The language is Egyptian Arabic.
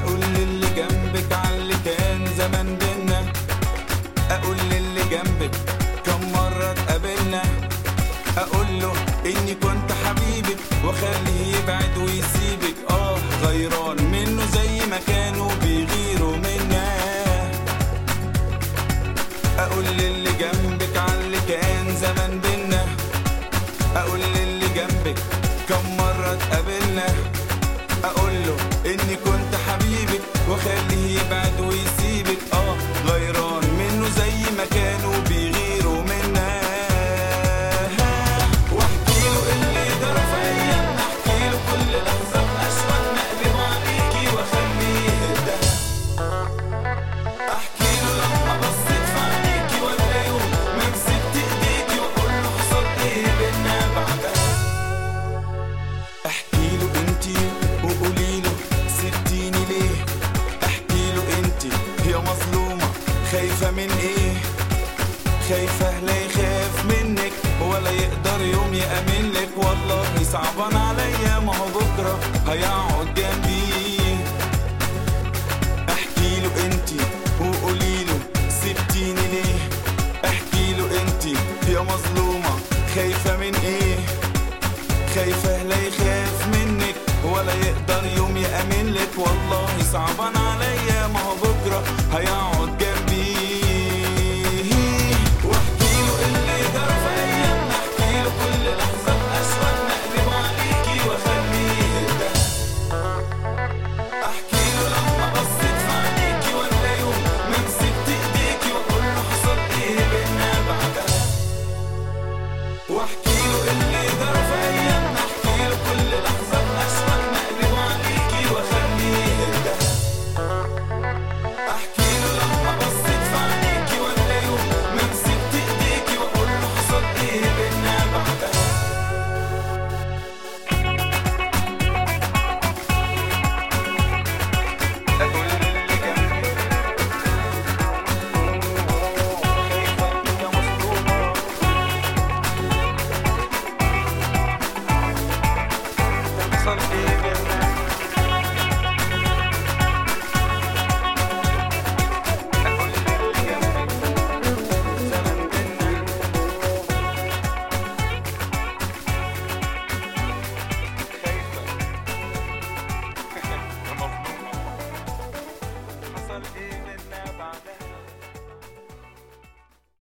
اقول للي جنبك على اللي كان زمان بينا اقول للي جنبك كم مرة اتقابلنا اقول له اني كنت حبيبك واخليه يبعد ويسيبك اه غيران منه زي ما كانوا بيغيروا منا اقول للي جنبك على اللي كان زمان بينا اقول للي جنبك كم مرة اتقابلنا اقول له اني كنت حبيبك واخليه يبعد ويسيبك اه غيران منه زي ما كانوا بيغيروا منا واحكي له اللي جرى في ايامنا احكي له كل لحظه باشواقنا اقلب عليكي واخليه يهدى احكي له لما بصيت في عينيكي ولا يوم ما مسكت ايديكي واقول له حصل ايه بينا بعدها احكي له انتي وقولي له سبتيني ليه احكي له انتي يا مظلومة خايفة من ايه خايفة لا يخاف منك ولا يقدر يوم يأمن لك والله صعبان عليا ما هو بكرة هيقعد جنبي احكي له انتي وقولي له سبتيني ليه احكي له انتي يا مظلومة خايفة من ايه خايفة لا يخاف منك ولا يقدر يوم يأمن لك والله صعبان عليا ما هو بكرة هيقعد